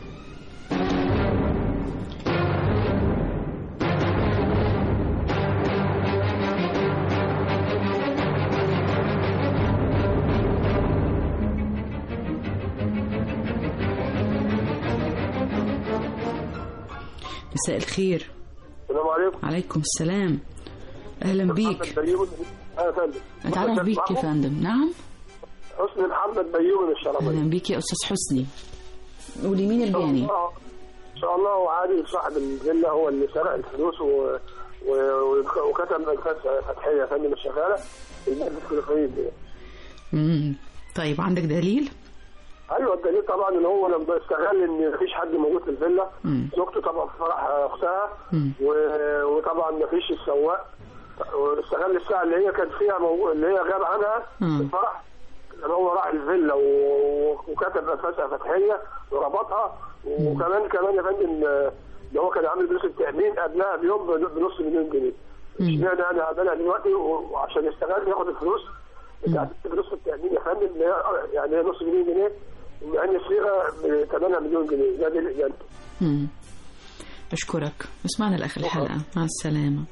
مساء الخير السلام عليكم عليكم السلام اهلا بيك محمد بيومي اه يا فندم اتعرف بيك يا فندم نعم حسني محمد بيومي من الشرابية اهلا بيك يا استاذ حسني قولي مين الجاني ان شاء الله هو عادي صاحب الفيلا هو اللي سرق الفلوس و... و... و- وكتب منفذ فتحيه يا فندم الشغاله البيت الفلوسيه دي مم. طيب عندك دليل ايوه الدليل طبعا ان هو لما استغل ان مفيش حد موجود في الفيلا مم. زوجته طبعا في فرح اختها مم. و... وطبعا مفيش السواق واستغل الساعه اللي هي كانت فيها موجود اللي هي غاب عنها مم. في الفرح لما هو راح الفيلا و... وكتب نفسها فتحيه وربطها وكمان كمان يا فندم آه، اللي هو كان عامل فلوس التامين قبلها بيوم بنص مليون جنيه اشمعنى انا عملها دلوقتي و- وعشان يستغل ياخد الفلوس بتاعت فلوس التامين يا فندم اللي هي يعني هي نص مليون جنيه مع ان الصيغه ثمنها مليون جنيه ده دليل يعني مم. أشكرك اسمعنا لآخر الحلقة مع السلامة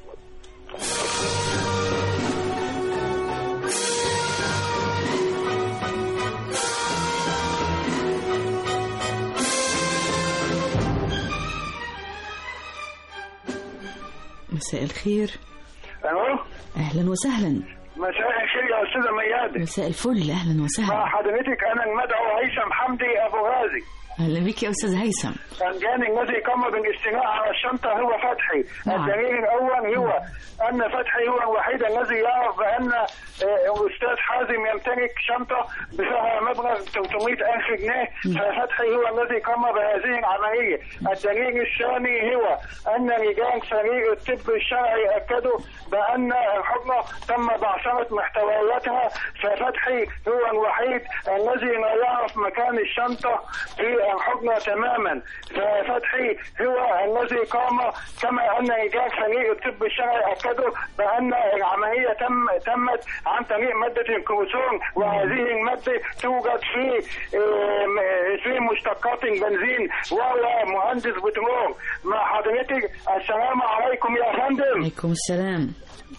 مساء الخير الو أهلا وسهلا مساء الخير يا استاذه ميادة مساء الفل أهلا مع وسهلا حضرتك انا المدعو هيثم حمدي ابو غازي أهلا بك يا أستاذ هيثم الجاني الذي قام بالاستيلاء على الشنطه هو فتحي نعم. الدليل الاول هو ان فتحي هو الوحيد الذي يعرف بان آه، الاستاذ حازم يمتلك شنطه بسعر مبلغ 300 الف جنيه ففتحي هو الذي قام بهذه العمليه الدليل الثاني هو ان رجال فريق الطب الشرعي اكدوا بان الحكمه تم بعثره محتوياتها ففتحي هو الوحيد الذي لا يعرف مكان الشنطه في الحكمه تماما ففتحي هو الذي قام كما ان رجال فريق الطب الشرعي اكدوا بان العمليه تم تمت عن طريق ماده الكروسون وهذه الماده توجد في آه، م- في مشتقات البنزين وهو مهندس بترول مع حضرتك السلام عليكم يا فندم عليكم السلام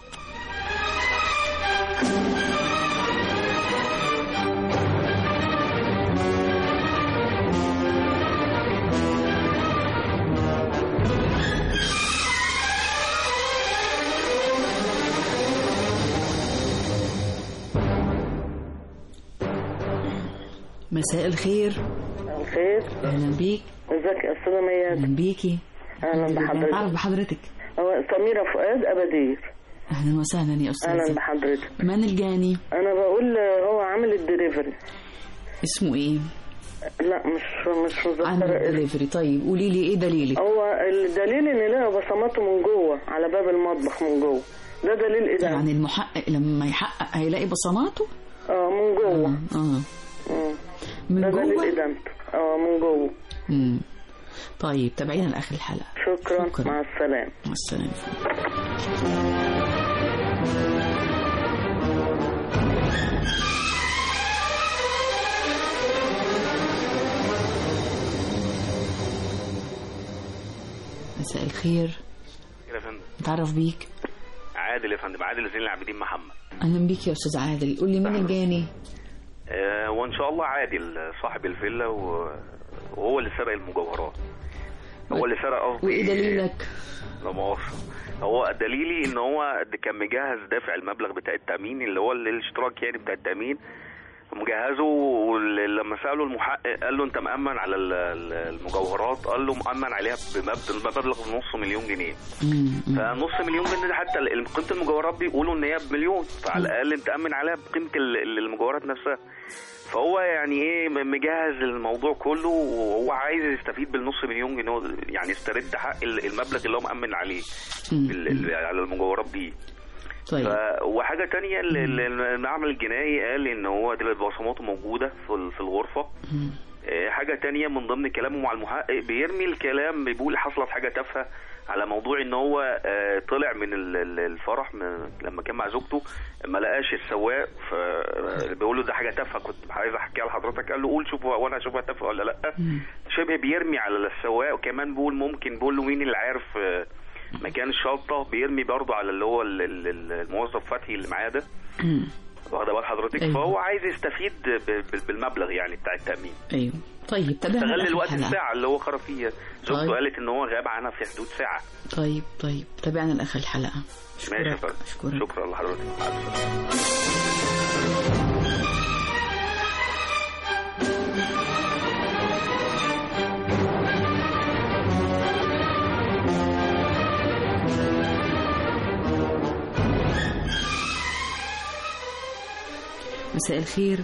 مساء الخير الخير اهلا بيك ازيك يا استاذه ميادة اهلا بيكي اهلا بحضرتك اعرف بحضرتك هو سميرة فؤاد ابدير اهلا وسهلا يا استاذه اهلا بحضرتك من الجاني انا بقول هو عامل الدليفري اسمه ايه لا مش مش عامل متذكره اسمه. الدليفري طيب قولي لي ايه دليلك هو الدليل ان لقى بصماته من جوه على باب المطبخ من جوه ده دليل ايه يعني المحقق لما يحقق هيلاقي بصماته اه من جوه اه مم. من ده دليل جوه ادانته اه من جوه مم. طيب تابعينا لاخر الحلقه شكرا, شكرا. مع السلامه مع السلامه مساء الخير يا فندم نتعرف بيك عادل يا فندم عادل زين العابدين محمد اهلا بيك يا استاذ عادل قول لي مين الجاني آه وان شاء الله عادل صاحب الفيلا و- وهو اللي سرق المجوهرات هو اللي سرق قصدي وايه دليلك لا مؤاخذة هو دليلي ان هو د- كان مجهز دافع المبلغ بتاع التامين اللي هو الاشتراك يعني بتاع التامين مجهزه ولما ساله المحقق قال له انت مأمن على ال- ال- المجوهرات قال له مأمن عليها بمب- بمبلغ نص مليون جنيه فنص مليون جنيه ده حتى ال- قيمه المجوهرات بيقولوا ان هي بمليون فعلى الاقل انت امن عليها بقيمه ال- ال- المجوهرات نفسها فهو يعني ايه م- مجهز الموضوع كله وهو عايز يستفيد بالنص مليون جنيه يعني يسترد حق ال- المبلغ اللي هو مأمن عليه بال- ال- على المجوهرات دي طيب ف... وحاجه تانية ال- ال- المعمل الجنائي قال ان هو دي بصماته موجوده في ال- في الغرفه آه، حاجه تانية من ضمن كلامه مع المحقق بيرمي الكلام بيقول حصلت حاجه تافهه على موضوع ان هو آه، طلع من ال- ال- الفرح من لما كان مع زوجته ما لقاش السواق فبيقول له ده حاجه تافهه كنت عايز احكيها لحضرتك قال له قول شوف وانا اشوفها تافهه ولا لا شبه بيرمي على السواق وكمان بيقول ممكن بيقول له مين اللي عارف آه، مكان الشنطه بيرمي برضه على اللي هو ال- ال- الموظف فتحي اللي معاه ده واخده بال حضرتك أيوة. فهو عايز يستفيد ب- ب- بالمبلغ يعني بتاع التامين ايوه طيب تابعنا استغل لآخر الوقت الحلقة. الساعه اللي هو خرج فيها زوجته طيب. قالت ان هو غاب عنها في حدود ساعه طيب طيب تابعنا لاخر الحلقه ماشي يا فندم شكرا لحضرتك مع السلامة. مساء الخير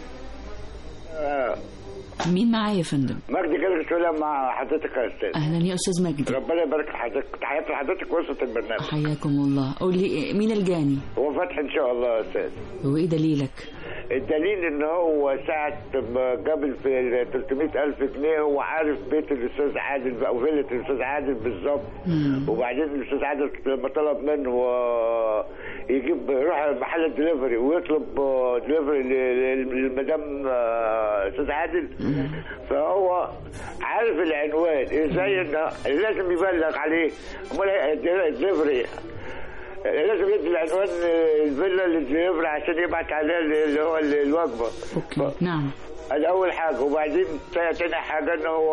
مين معايا يا فندم مجدي جابر سلام مع حضرتك يا استاذ اهلا يا استاذ مجدي ربنا يبارك لحضرتك تحياتي لحضرتك وسط البرنامج حياكم الله قول لي مين الجاني هو فتح ان شاء الله يا استاذ وايه دليلك الدليل ان هو ساعة ما جاب في ال 300 ألف جنيه هو عارف بيت الأستاذ عادل أو فيلة الأستاذ عادل بالظبط وبعدين الأستاذ عادل لما طلب منه آه، يجيب يروح محل الدليفري ويطلب آه، دليفري ل- ل- للمدام آه، أستاذ عادل فهو عارف العنوان ازاي إن لازم يبلغ عليه امال الدليفري لازم يدي العنوان الفيلا للدليفري عشان يبعت عليها اللي هو الوجبه اوكي نعم هذا اول حاجه وبعدين تا- تاني حاجه ان هو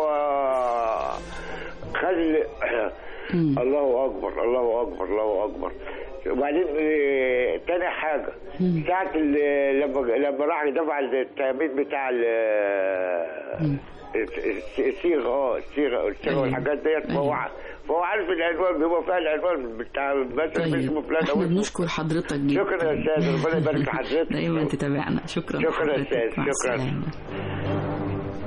خلي الله اكبر الله اكبر الله اكبر وبعدين آه، تاني حاجه ساعه ال- لما لما راح دفع التامين بتاع ال- الصيغه اه الصيغه الصيغه والحاجات ديت فهو ع- فهو عارف العنوان بيبقى فيها العنوان بتاع مثلا اسمه فلان احنا او بنشكر حضرتك جدا شكرا يا استاذ ربنا يبارك لحضرتك دايما تتابعنا شكرا شكرا يا لحضرتك. استاذ مع شكرا السلامة.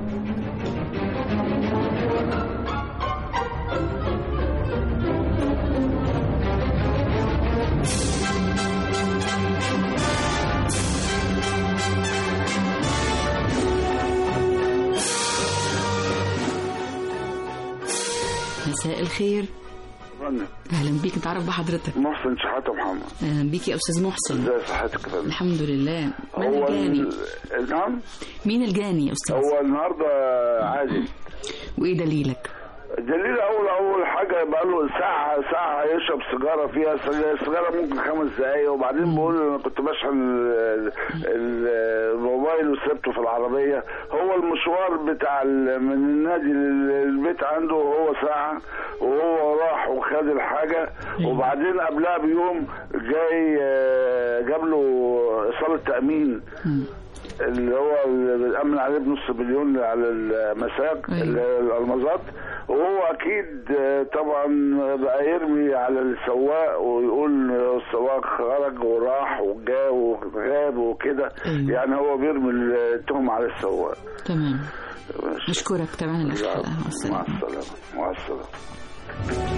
مساء الخير اهلا بيك نتعرف بحضرتك محسن شحاتة محمد اهلا بيك يا استاذ محسن ازي صحتك يا فندم الحمد لله من هو الجاني ال- نعم مين الجاني يا استاذ هو النهارده عادل وايه دليلك دليل اول اول حاجه بقى له ساعه ساعه يشرب سيجاره فيها سج- سيجاره ممكن خمس دقايق وبعدين بيقول انا كنت بشحن ال- ال- الموبايل وسبته في العربيه هو المشوار بتاع ال- من النادي للبيت عنده هو ساعه وهو راح وخد الحاجه وبعدين قبلها بيوم جاي آه، جاب له ايصال التامين اللي هو اللي امن عليه بنص مليون على المساق الالمازات وهو اكيد آه، طبعا بقى يرمي على السواق ويقول السواق خرج وراح وجا وغاب وكده يعني هو بيرمي التهم على السواق تمام نشكرك تابعنا لاخر الحلقه مع السلامه مع السلامه مع السلامه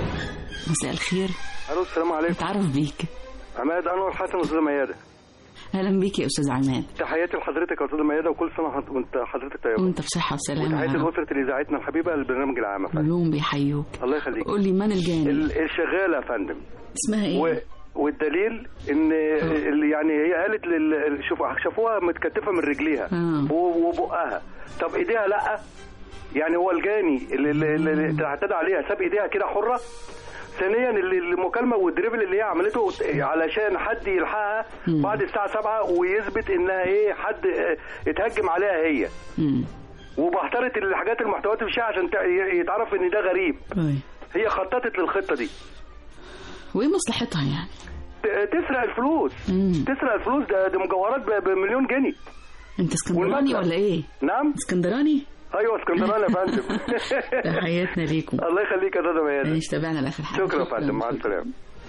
مساء الخير الو السلام عليكم نتعرف بيك عماد انور حسن استاذ ميادة اهلا بيك يا استاذ عماد تحياتي لحضرتك يا استاذه ميادة وكل سنه وحض- وانت حضرتك طيبه وانت بصحه وسلامه وتحياتي يا رب. لاسره اذاعتنا الحبيبه البرنامج العام يا فندم كلهم بيحيوك الله يخليك قول لي من الجاني ال- الشغاله يا فندم اسمها ايه و... والدليل ان اللي يعني هي قالت لل... شوفوا شافوها متكتفه من رجليها آه. و- وبقها طب ايديها لا يعني هو الجاني اللي, اللي, اللي اعتدى عليها ساب ايديها كده حره ثانيا اللي- المكالمه والدريبل اللي هي عملته علشان حد يلحقها بعد الساعه 7 ويثبت انها ايه حد اه، اتهجم عليها هي وبحترت الحاجات المحتويات في الشارع عشان تع- يتعرف ان ده غريب طيب. هي خططت للخطه دي وايه مصلحتها يعني ت- تسرق الفلوس تسرق الفلوس ده, ده مجوهرات ب- بمليون جنيه انت اسكندراني والمبلغ. ولا ايه نعم اسكندراني ايوه اسكندراني يا فندم تحياتنا ليكم الله يخليك يا استاذه ميادة ماشي تابعنا لاخر حلقه شكرا يا فندم مع السلامه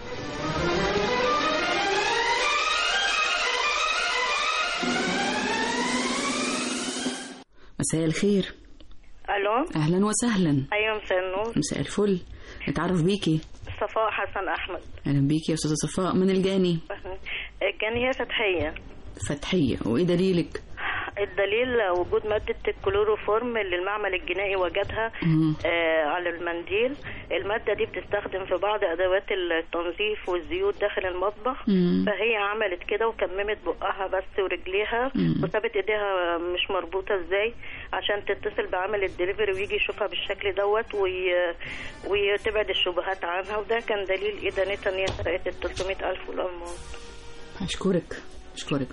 مساء الخير الو اهلا وسهلا ايوه مساء النور مساء الفل نتعرف بيكي صفاء حسن احمد اهلا بيكي يا استاذه صفاء من الجاني الجانية فتحية فتحيه وايه دليلك الدليل وجود مادة الكلوروفورم اللي المعمل الجنائي وجدها مم. آه على المنديل المادة دي بتستخدم في بعض أدوات التنظيف والزيوت داخل المطبخ مم. فهي عملت كده وكممت بقها بس ورجليها مم. وسابت ايديها مش مربوطة ازاي عشان تتصل بعمل الدليفري ويجي يشوفها بالشكل دوت وي... وتبعد الشبهات عنها وده كان دليل إدانتها ان هي سرقت ال 300 ألف والأموال اشكرك اشكرك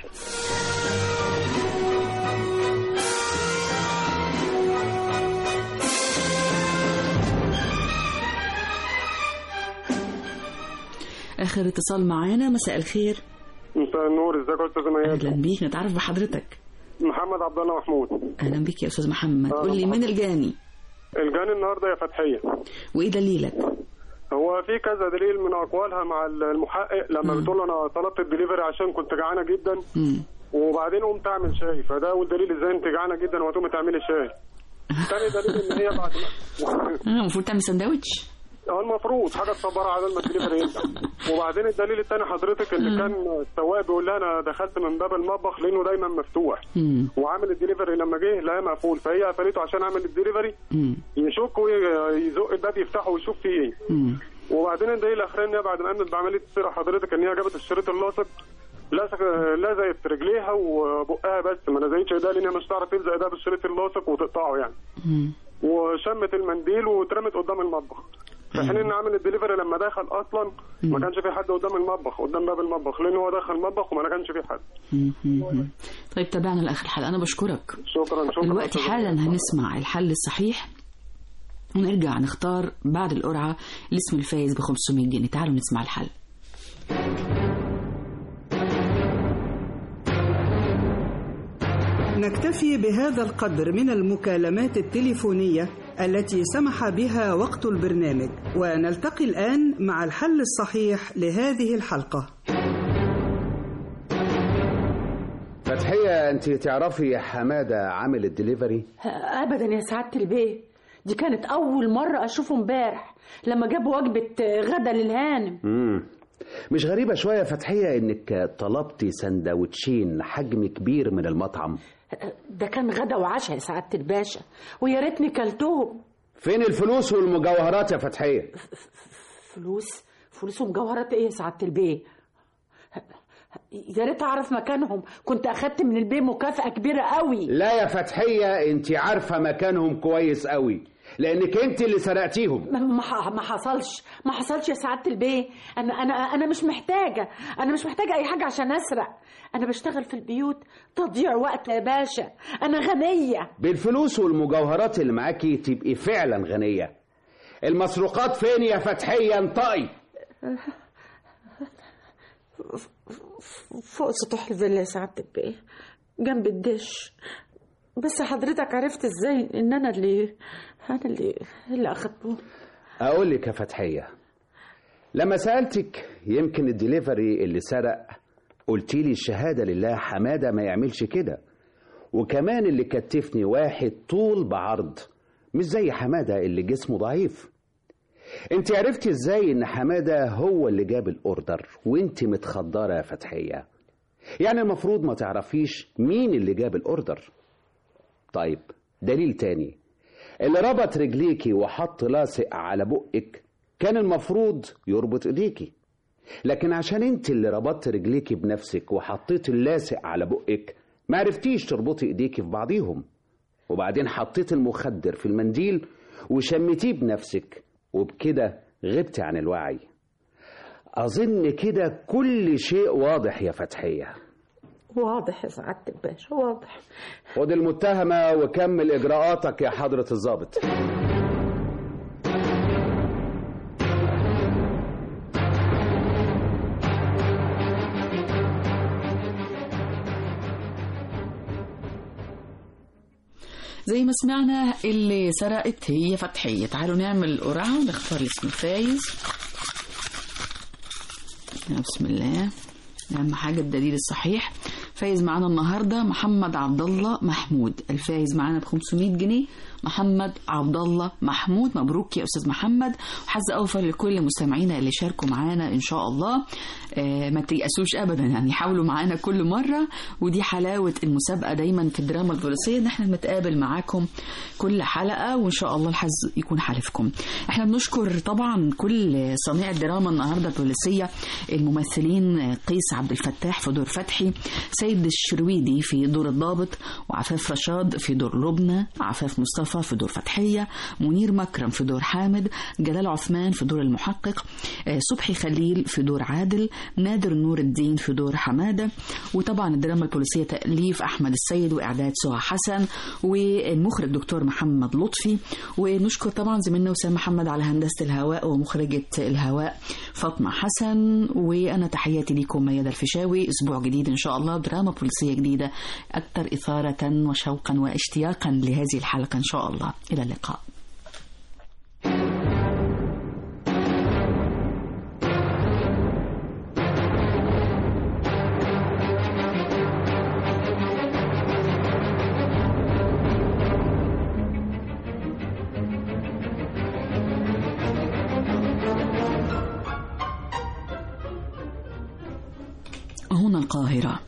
اخر اتصال معانا مساء الخير مساء النور ازيك يا استاذ ميادة اهلا بيك نتعرف بحضرتك محمد عبد الله محمود اهلا بيك يا استاذ محمد أهلا قول لي من الجاني الجاني النهارده يا فتحيه وايه دليلك هو في كذا دليل من اقوالها مع المحقق لما بتقول له انا طلبت الدليفري عشان كنت جعانه جدا مم. وبعدين قمت اعمل شاي فده اول دليل ازاي انت جعانه جدا وهتقومي تعملي شاي تاني دليل ان هي بعد ما اه المفروض تعمل سندوتش اه المفروض حاجه تصبرها على ما الدليفري يرجع وبعدين الدليل الثاني حضرتك ان كان السواق بيقول لها انا دخلت من باب المطبخ لانه دايما مفتوح مم. وعامل الدليفري لما جه لقاه مقفول فهي قفلته عشان اعمل الدليفري مم. يشك ويزق الباب يفتحه ويشوف فيه ايه مم. وبعدين الدليل الاخراني ان هي بعد ما قامت بعمليه السرقه حضرتك ان هي جابت الشريط اللاصق لزق لزقت رجليها وبقها بس ما لزقتش ايديها لان هي مش هتعرف تلزق ايديها بالشريط اللاصق وتقطعه يعني مم. وشمت المنديل واترمت قدام المطبخ في حين ان عامل الدليفري لما دخل اصلا ما كانش في حد قدام المطبخ قدام باب المطبخ لان هو دخل المطبخ وما كانش في حد مم. مم. طيب تابعنا لاخر حلقه انا بشكرك شكرا شكرا دلوقتي حالا هنسمع الحل الصحيح ونرجع نختار بعد القرعه الاسم الفايز ب 500 جنيه تعالوا نسمع الحل نكتفي بهذا القدر من المكالمات التليفونية التي سمح بها وقت البرنامج ونلتقي الآن مع الحل الصحيح لهذه الحلقة فتحية انت تعرفي حمادة عامل الدليفري ابدا يا سعاده البيه دي كانت اول مره اشوفه امبارح لما جاب وجبه غدا للهانم مم. مش غريبة شوية يا فتحية انك طلبتي سندوتشين حجم كبير من المطعم ده كان غدا وعشاء يا سعاده الباشا ويا ريتني كلتهم فين الفلوس والمجوهرات يا فتحية فلوس فلوس ومجوهرات ايه يا سعاده البيه يا ريت اعرف مكانهم كنت اخدت من البيه مكافاه كبيره قوي لا يا فتحية انت عارفة مكانهم كويس قوي لانك انت اللي سرقتيهم ما ما ح- ما حصلش ما حصلش يا سعاده البيه انا انا انا مش محتاجه انا مش محتاجه اي حاجه عشان اسرق انا بشتغل في البيوت تضييع وقت يا باشا انا غنيه بالفلوس والمجوهرات اللي معاكي تبقي فعلا غنية المسروقات فين يا فتحية انطقي فوق سطوح الفيلا يا سعاده البيه جنب الدش بس حضرتك عرفت ازاي ان انا اللي انا اللي اللي اخدته اقول لك يا فتحية لما سألتك يمكن الدليفري اللي سرق قلتي لي الشهادة لله حمادة ما يعملش كده وكمان اللي كتفني واحد طول بعرض مش زي حمادة اللي جسمه ضعيف انت عرفتي ازاي ان حمادة هو اللي جاب الاوردر وانت متخدرة يا فتحية يعني المفروض ما تعرفيش مين اللي جاب الاوردر طيب دليل تاني اللي ربط رجليكي وحط لاصق على بقك كان المفروض يربط ايديكي لكن عشان انت اللي ربطت رجليكي بنفسك وحطيت اللاصق على بقك ما عرفتيش تربطي ايديكي في بعضيهم وبعدين حطيت المخدر في المنديل وشمتيه بنفسك وبكده غبتي عن الوعي أظن كده كل شيء واضح يا فتحية واضح يا سعادة الباشا واضح خد المتهمة وكمل إجراءاتك يا حضرة الضابط زي ما سمعنا اللي سرقت هي فتحية تعالوا نعمل قرعة ونختار الاسم الفايز بسم الله أهم حاجة الدليل الصحيح فايز معانا النهاردة محمد عبد الله محمود الفايز معانا ب 500 جنيه محمد عبد الله محمود مبروك يا أستاذ محمد وحظ أوفر لكل مستمعينا اللي شاركوا معانا إن شاء الله آه ما تيأسوش أبدا يعني حاولوا معانا كل مرة ودي حلاوة المسابقة دايما في الدراما البوليسية إن احنا بنتقابل معاكم كل حلقة وإن شاء الله الحظ يكون حالفكم احنا بنشكر طبعا كل صانع الدراما النهاردة البوليسية الممثلين قيس عبد الفتاح في دور فتحي سيد الشرويدي في دور الضابط وعفاف رشاد في دور لبنى عفاف مصطفى في دور فتحية منير مكرم في دور حامد جلال عثمان في دور المحقق صبحي خليل في دور عادل نادر نور الدين في دور حمادة وطبعا الدراما البوليسية تأليف أحمد السيد وإعداد سهى حسن والمخرج دكتور محمد لطفي ونشكر طبعا زميلنا وسام محمد على هندسة الهواء ومخرجة الهواء فاطمة حسن وأنا تحياتي لكم ميادة الفيشاوي أسبوع جديد إن شاء الله دراما بوليسية جديدة أكثر إثارة وشوقا واشتياقا لهذه الحلقة إن شاء الله إلى اللقاء هنا القاهرة